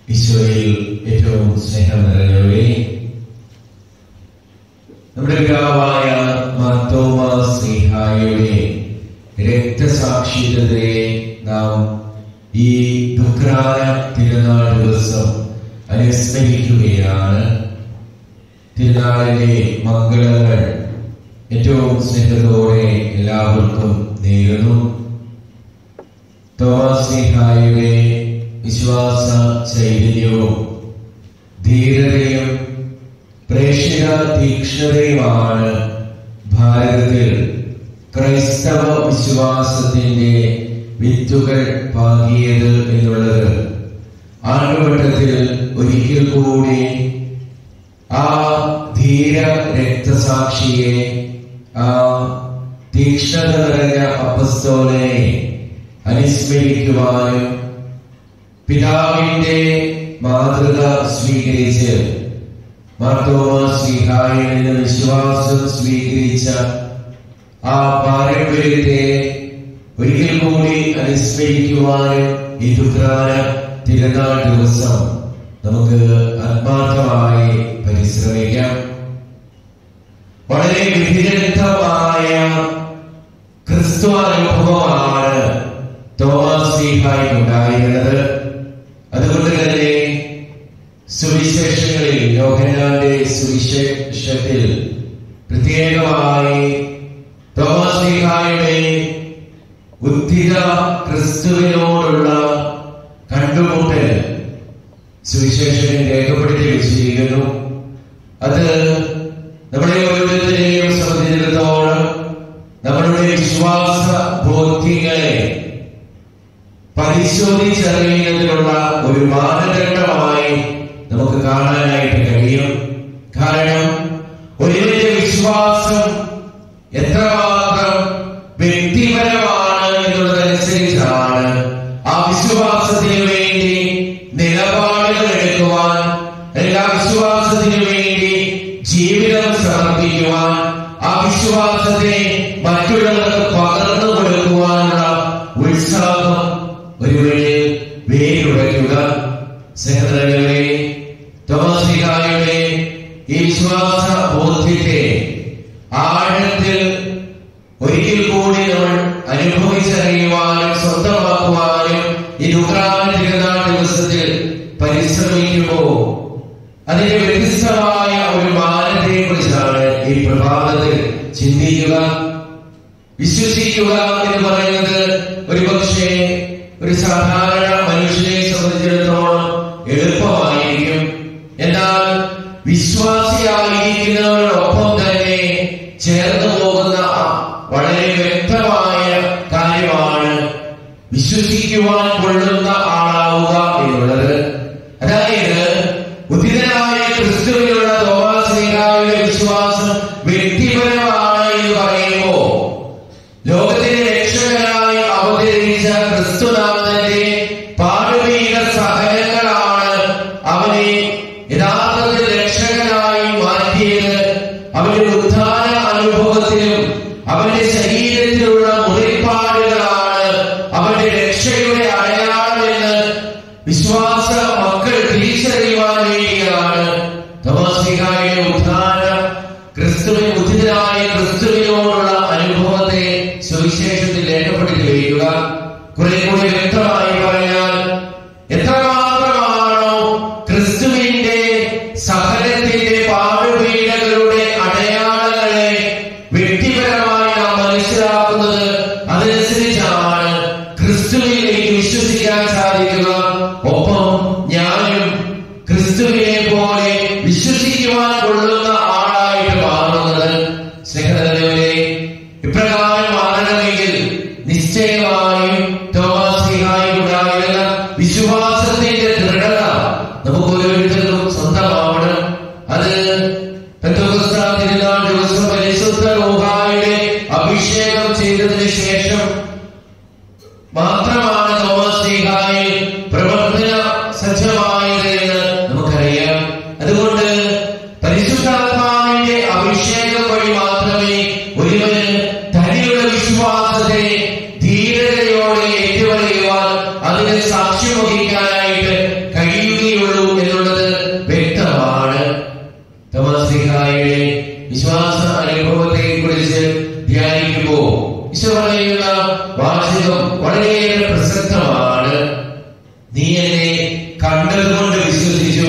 ഈശോയിൽ ഏറ്റവും സ്നേഹം നിറഞ്ഞവരെ നമ്മുടെ പിതാവായ മാർത്തോമ സ്നേഹായുടെ രക്തസാക്ഷിത്വത്തെ നാം ഈ ദുഃഖാന തിരുനാൾ ദിവസം അനുസ്മരിക്കുകയാണ് തിരുനാളിന്റെ മംഗളങ്ങൾ ഏറ്റവും സ്നേഹത്തോടെ എല്ലാവർക്കും നേരുന്നു തോമാസ്ലിഹായുടെ വിശ്വാസ ചൈതന്യവും ധീരതയും പ്രേക്ഷിത തീക്ഷ്ണതയുമാണ് ഭാരതത്തിൽ ക്രൈസ്തവ വിശ്വാസത്തിന്റെ വിത്തുകൾ പാകിയത് എന്നുള്ളത് ആണ്ടുവട്ടത്തിൽ ഒരിക്കൽ കൂടി ആ ധീര രക്തസാക്ഷിയെ ആ തീക്ഷ്ണത നിറഞ്ഞ അപ്പസ്തോലനെ അനുസ്മരിക്കുവാനും പിതാവിന്റെ മാതൃക സ്വീകരിച്ച് മാർത്തോമ ശ്രീഹായിൽ നിന്ന് വിശ്വാസം സ്വീകരിച്ച ആ പാരമ്പര്യത്തെ ഒരിക്കൽ കൂടി അനുസ്മരിക്കുവാനും ഈ ദുഃഖാന തിരുനാൾ ദിവസം നമുക്ക് ആത്മാർത്ഥമായി പരിശ്രമിക്കാം വളരെ വിദഗ്ധമായ ക്രിസ്തു അനുഭവമാണ് തോമസ് ലീഹായി ഉണ്ടായിരുന്നത് അതുകൊണ്ട് തന്നെ സുവിശേഷങ്ങളിൽ യോഹനാന്റെ സുവിശേഷത്തിൽ പ്രത്യേകമായി തോമസ് ലീഹായുടെ ഉദ്ധിത ക്രിസ്തുവിനോടുള്ള കണ്ടുമുട്ടൽ സുവിശേഷത്തിൽ രേഖപ്പെടുത്തി വെച്ചിരിക്കുന്നു അത് നമ്മുടെ ഓരോരുത്തരെയും സംബന്ധിച്ചിടത്തോളം നമ്മളുടെ വിശ്വാസ ബോധ്യങ്ങളെ പരിശോധിച്ചറിയുന്നതിനുള്ള ഒരു മാനദണ്ഡമായി നമുക്ക് കാണാനായിട്ട് കഴിയും കാരണം ഒരുവിന്റെ വിശ്വാസം എത്രമാത്രം വ്യക്തിപരമാണ് എന്നുള്ളതനുസരിച്ചാണ് ആ വിശ്വാസത്തിന് വേണ്ടി നിലപാടുകൾ എടുക്കുവാൻ അല്ലെങ്കിൽ ആ വിശ്വാസത്തിന് വേണ്ടി ജീവിതം സമർപ്പിക്കുവാൻ ആ വിശ്വാസത്തെ മറ്റുള്ളവർക്ക് പകർന്നു കൊടുക്കുവാനുള്ള ഉത്സാഹം ഒരുവരെ വേരുടയ്ക്കുക സഹോദരങ്ങളെ തോമസികായുടെ ഈ വിശ്വാസ ബോധ്യത്തെ ആഴത്തിൽ ഒരിക്കൽ കൂടി നമ്മൾ അനുഭവിച്ചറിയുവാനും സ്വന്തമാക്കുവാനും ഈ ദുഃഖാന തിരുനാൾ ദിവസത്തിൽ പരിശ്രമിക്കുമ്പോൾ അതിന്റെ വ്യത്യസ്തമായ ഒരു മാനത്തെ കുറിച്ചാണ് ഈ പ്രഭാതത്തിൽ ചിന്തിക്കുക വിശ്വസിക്കുക എന്ന് പറയുന്നത് ഒരുപക്ഷെ ഒരു സാധാരണ മനുഷ്യനെ സംബന്ധിച്ചിടത്തോളം എളുപ്പമായിരിക്കും എന്നാൽ വിശ്വാസിയായിരിക്കുന്നവരോടൊപ്പം തന്നെ ചേർന്ന് പോകുന്ന വളരെ വ്യക്തമായ കാര്യമാണ് വിശ്വസിക്കുവാൻ കൊള്ളുന്ന ആളാവുക എന്നുള്ളത് അതായത് ഉദിതനായ ക്രിസ്തുവിനുള്ള തോമാശ്രീകാരുടെ വിശ്വാസം വ്യക്തിപരമാണ് എന്ന് പറയുമ്പോ ലോകത്തിന്റെ രക്ഷകനായി അവതരിച്ച ക്രിസ്തുനാഥന്റെ പാടുവീക സഹനങ്ങളാണ് അവനെ യഥാർത്ഥത്തിൽ രക്ഷകനായി മാറ്റിയത് അവന്റെ ഉദ്ധാന അനുഭവത്തിലും അവന്റെ ശരീരത്തിലുള്ള മുറിപ്പാടുകളാണ് അവന്റെ രക്ഷയുടെ അടയാളമെന്ന് വിശ്വാസ മക്കൾ തിരിച്ചറിയുവാൻ വേണ്ടിയാണ് തോമാസികായുടെ ഉദ്ധാന ക്രിസ്തുവിൻ ഉചിതനായ ക്രിസ്തുവിനോടുള്ള അനുഭവത്തെ സുവിശേഷത്തിൽ രേഖപ്പെടുത്തി വയ്ക്കുക കുറെ കൂടി വ്യക്തമായി പറഞ്ഞാൽ എത്രമാത്രമാണോ ക്രിസ്തുവിന്റെ സഹനത്തിന്റെ പാടുപീഠകളുടെ അടയാളങ്ങളെ വ്യക്തിപരമായി നാം മനസ്സിലാക്കുന്നത് അതനുസരിച്ചാണ് ക്രിസ്തുവിലേക്ക് വിശ്വസിക്കാൻ സാധിക്കുക ഒപ്പം ഞാനും ക്രിസ്തുവിനെ പോലെ വിശ്വസിക്കുവാൻ കൊള്ളുന്ന ആളായിട്ട് മാറുന്നത് സ്നേഹതലവരെ ഇപ്രകാരം മാറണമെങ്കിൽ നിശ്ചയമായും തോമാസിഹായി ഉണ്ടായിരുന്ന വിശ്വാസത്തിന്റെ ദൃഢത നമുക്ക് ഓരോരുത്തർക്കും സ്വന്തമാവണം അത് പെന്തോസ്താ തിരുനാൾ ദിവസം പരിശുദ്ധ റൂഹായുടെ അഭിഷേകം ചെയ്തതിനു ശേഷം മാത്രമാണ് തോമസ് ലീഹായിൽ പ്രവർത്തന സജ്ജമായത് എന്ന് നമുക്കറിയാം അതുകൊണ്ട് പരിശുദ്ധാത്മാവിന്റെ അഭിഷേകം വഴി മാത്രമേ ഒരുവന് തനിയുടെ വിശ്വാസത്തെ ധീരതയോടെ ഏറ്റുപറയുവാൻ അതിന് സാക്ഷ്യം വഹിക്കാനായിട്ട് കഴിയുകയുള്ളൂ വളരെയേറെ പ്രസക്തമാണ് നീ എന്നെ കണ്ടതുകൊണ്ട് വിശ്വസിച്ചു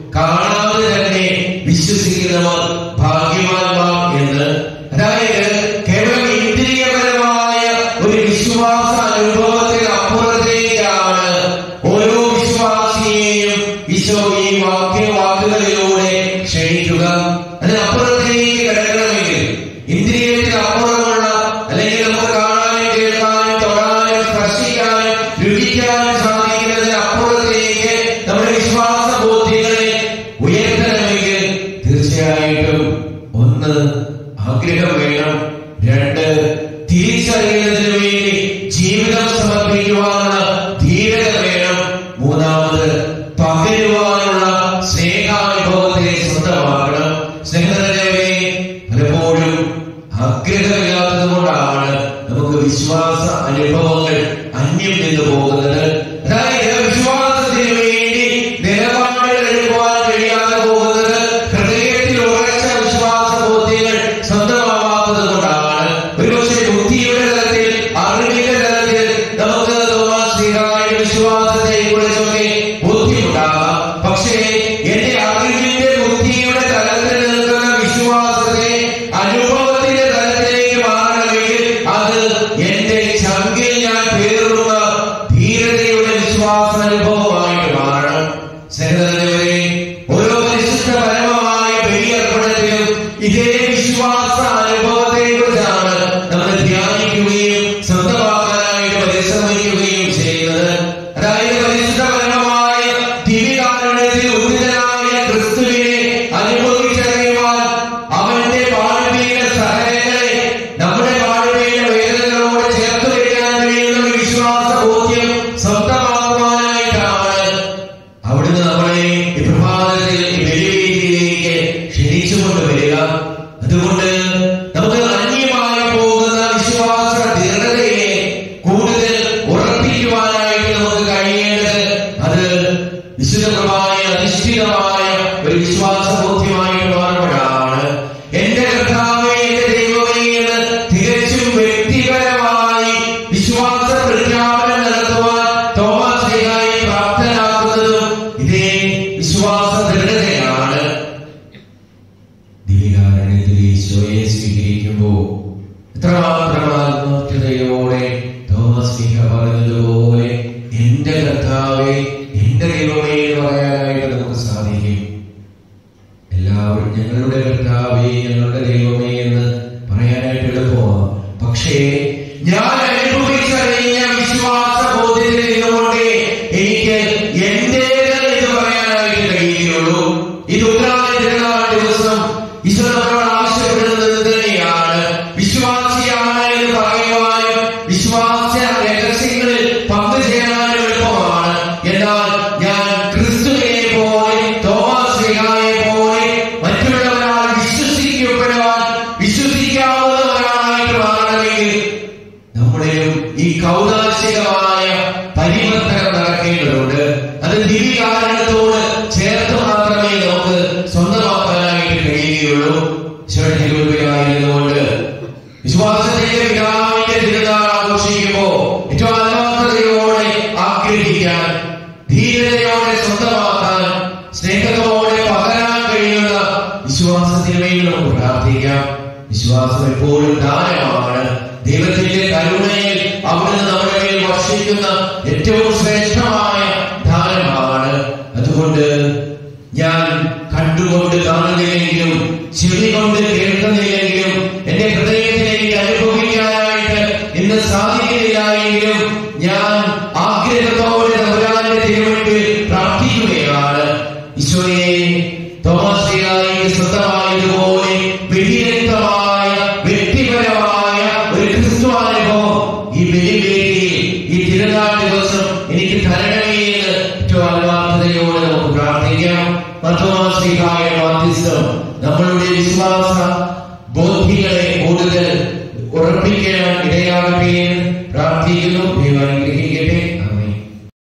കാണാതെ തന്നെ വിശ്വസിക്കുന്നവർ ഭാഗ്യവാന്മാർ എന്ന് അതായത് കേവലം ഇന്ദ്രിയപരമായ ഒരു വിശ്വാസ അനുഭവത്തിന് അപ്പുറത്തേക്കാണ് ഓരോ വിശ്വാസിയെയും ഈശോ ഈ വാക്യ വാക്കുകളിലൂടെ ക്ഷണിക്കുക അതിനപ്പുറത്തേക്ക് കിടക്കണമെങ്കിൽ ഇന്ദ്രിയത്തിന് അപ്പുറമുള്ള അല്ലെങ്കിൽ നമുക്ക് കാണാനും കേൾക്കാനും തൊടാനും സ്പർശിക്കാനും രുചിക്കാനും സാധിക്കുന്നതിന് അപ്പുറത്തേക്ക് നമ്മുടെ വിശ്വാസ ബോധ്യങ്ങളെ ഉയർത്തണമെങ്കിൽ തീർച്ചയായിട്ടും ഒന്ന് ആഗ്രഹം വേണം രണ്ട് തിരിച്ചറിയുന്നതിന് വേണ്ടി ജീവിതം സമർപ്പിക്കുവാനുള്ള ധീരത വേണം മൂന്നാമത് പകരുവാനുള്ള സ്നേഹാനുഭവത്തെ സ്വന്തമാക്കണം സ്നേഹതരവേ പലപ്പോഴും ആഗ്രഹമില്ലാത്തത് കൊണ്ടാണ് നമുക്ക് വിശ്വാസ അനുഭവങ്ങൾ അന്യം നിന്ന് പോകുന്നത് അതായത് വിശ്വാസത്തിന് വേണ്ടി നിലപാടുകൾ എടുക്കുവാൻ കഴിയാതെ പോകുന്നത് ഹൃദയത്തിൽ ഉറച്ച വിശ്വാസ ബോധ്യങ്ങൾ സ്വന്തമാവാത്തത് കൊണ്ടാണ് ഒരുപക്ഷെ ബുദ്ധിയുടെ തലത്തിൽ അറിവിന്റെ തലത്തിൽ നമുക്ക് തോമാശ്രീകായ വിശ്വാസത്തെ കുറിച്ചൊക്കെ ബുദ്ധിമുട്ടാകാം പക്ഷേ എന്റെ അറിവിന്റെ ബുദ്ധിയുടെ തലത്തിൽ നിൽക്കുന്ന വിശ്വാസത്തെ അനുഭവത്തിന്റെ തലത്തിലേക്ക് മാറണമെങ്കിൽ അത് എന്റെ ചങ്കിൽ ഞാൻ പേറുന്ന ധീരതയുടെ വിശ്വാസ അനുഭവമായിട്ട് മാറണം സ്നേഹിതരെ ഓരോ പരിശുദ്ധപരമായ ബലിയർപ്പണത്തിലും ഇതേ വിശ്വാസ അനുഭവത്തെ കുറിച്ചാണ് നമ്മൾ ധ്യാനിക്കുകയും സ്വന്തമാക്കാനായിട്ട് പരിശ്രമിക്കുകയും ചെയ്യുന്നത് അതായത് പരിശുദ്ധപരമായ ദിവ്യകാരുണ്യത്തിൽ ഉദ്ധിതനായ ക്രിസ്തുവിനെ അനുഭവിച്ചറിയുവാൻ അവന്റെ പാടുപീഠ സഹനങ്ങളെ നമ്മുടെ പാടുപീഠ വേദനകളോട് ചേർത്ത് വയ്ക്കാൻ കഴിയുന്ന ഒരു വിശ്വാസ ബോധ്യം സ്വന്തമാക്കുവാനായിട്ടാണ് അവിടുന്ന് നമ്മളെ ഈ പ്രഭാതത്തിൽ ഈ ബലിവേദിയിലേക്ക് ക്ഷണിച്ചുകൊണ്ട് വരിക അതുകൊണ്ട് നമുക്ക് അന്യമായി പോകുന്ന വിശ്വാസ ദൃഢതയെ കൂടുതൽ ഉറപ്പിക്കുവാനായിട്ട് നമുക്ക് കഴിയേണ്ടത് അത് വിശുദ്ധ പ്രഭായ അധിഷ്ഠിതമായ ഒരു വിശ്വാസ ബോധ്യമായിട്ട് മാറുമ്പോഴാണ് എന്റെ കർത്താവേ എന്റെ ദൈവമേ എന്ന് തികച്ചും വ്യക്തിപരമായി വിശ്വാസ പ്രഖ്യാപനം നടത്തുവാൻ തോമസ് ലീഗായി പ്രാപ്തനാക്കുന്നതും ഇതേ വിശ്വാസ ദൃഢതയാണ് ദിവ്യകാരുണ്യത്തിൽ ഈശോയെ സ്വീകരിക്കുമ്പോൾ എത്രമാത്രം ആത്മാർത്ഥതയോടെ തോമസ് ലീഗ പറഞ്ഞതുപോലെ എന്റെ കർത്താവെ എന്റെ ദൈവമേ എന്ന് പറയാനായിട്ട് നമുക്ക് സാധിക്കും എല്ലാവരും ഞങ്ങളുടെ കർത്താവേ ഞങ്ങളുടെ ദൈവമേ എന്ന് പറയാനായിട്ട് എളുപ്പമാണ് പക്ഷേ ഞാൻ അനുഭവിച്ചറിഞ്ഞ വിശ്വാസ ബോധ്യത്തിൽ നിന്നുകൊണ്ട് എനിക്ക് എന്റേത് എന്ന് പറയാനായിട്ട് കഴിയുകയുള്ളൂ ഇത് ഉത്രാട തിരുനാൾ ദിവസം ഈശോ നമ്മളോട് ആവശ്യപ്പെടുന്നത് ഇത് തന്നെയാണ് വിശ്വാസിയാണ് എന്ന് പറയുവാനും വിശ്വാസ രഹസ്യങ്ങളിൽ പങ്കുചേരാനും എളുപ്പമാണ് എന്നാൽ ഞാൻ ക്രിസ്തുവിനെ പോലെ തോമാശ്രീകായെ പോലെ മറ്റുള്ളവരാൽ വിശ്വസിക്കപ്പെടുവാൻ വിശ്വസിക്കാവുന്നവരായിട്ട് മാറണമെങ്കിൽ നമ്മുടെയും ഈ കൗതാശികമായ പരിവർത്തനം നടക്കേണ്ടതുണ്ട് അത് ദിവ്യകാരണത്തോട് ചേർത്ത് മാത്രമേ നമുക്ക് സ്വന്തമാക്കാനായിട്ട് കഴിയുകയുള്ളൂ ശരണയിലൂടെയായിരുന്നുകൊണ്ട് വിശ്വാസത്തിന്റെ പിതാവിന്റെ തിരുനാൾ ആഘോഷിക്കുമ്പോ ഏറ്റവും ആത്മാർത്ഥതയോടെ ആഗ്രഹിക്കാൻ ധീരതയോടെ സ്വന്തമാക്കാൻ സ്നേഹത്തോടെ പകരാൻ കഴിയുന്ന വിശ്വാസത്തിന് വേണ്ടി നമുക്ക് പ്രാർത്ഥിക്കാം വിശ്വാസം എപ്പോഴും ദാനമാണ് ദൈവത്തിന്റെ കരുണയിൽ അവിടുന്ന് നമ്മുടെ മേൽ വർഷിക്കുന്ന ഏറ്റവും ശ്രേഷ്ഠമായ ദാനമാണ് അതുകൊണ്ട് ഞാൻ കണ്ടുകൊണ്ട് കാണുന്നില്ലെങ്കിലും ചെവി കൊണ്ട് കേൾക്കുന്നില്ലെങ്കിലും എന്റെ ഹൃദയത്തിലേക്ക് അനുഭവിക്കാനായിട്ട് ഇന്ന് സാധിക്കുന്നില്ല എങ്കിലും ഞാൻ ആഗ്രഹത്തോടെ തമ്പുരാന്റെ തിരുവഴുത്തിൽ പ്രാർത്ഥിക്കുകയാണ് ഈശോയെ തോമാശ്രീയായി സ്വന്തമായതുപോലെ വ്യതിരിക്തമായ വ്യക്തിപരമായ ഒരു ക്രിസ്തുവാനുഭവം ഈ ബലിവേദിയിൽ ഈ തിരുനാൾ ദിവസം എനിക്ക് തരണമേ എന്ന് ഏറ്റവും ആത്മാർത്ഥതയോടെ നമുക്ക് പ്രാർത്ഥിക്കാം മധുമാശ്രീകായ മാധ്യസ്ഥം നമ്മളുടെ വിശ്വാസ ബോധ്യങ്ങളെ കൂടുതൽ ഉറപ്പിക്കാൻ ഇടയാകട്ടെ എന്ന് പ്രാർത്ഥിക്കുന്നു ദൈവം അനുഗ്രഹിക്കട്ടെ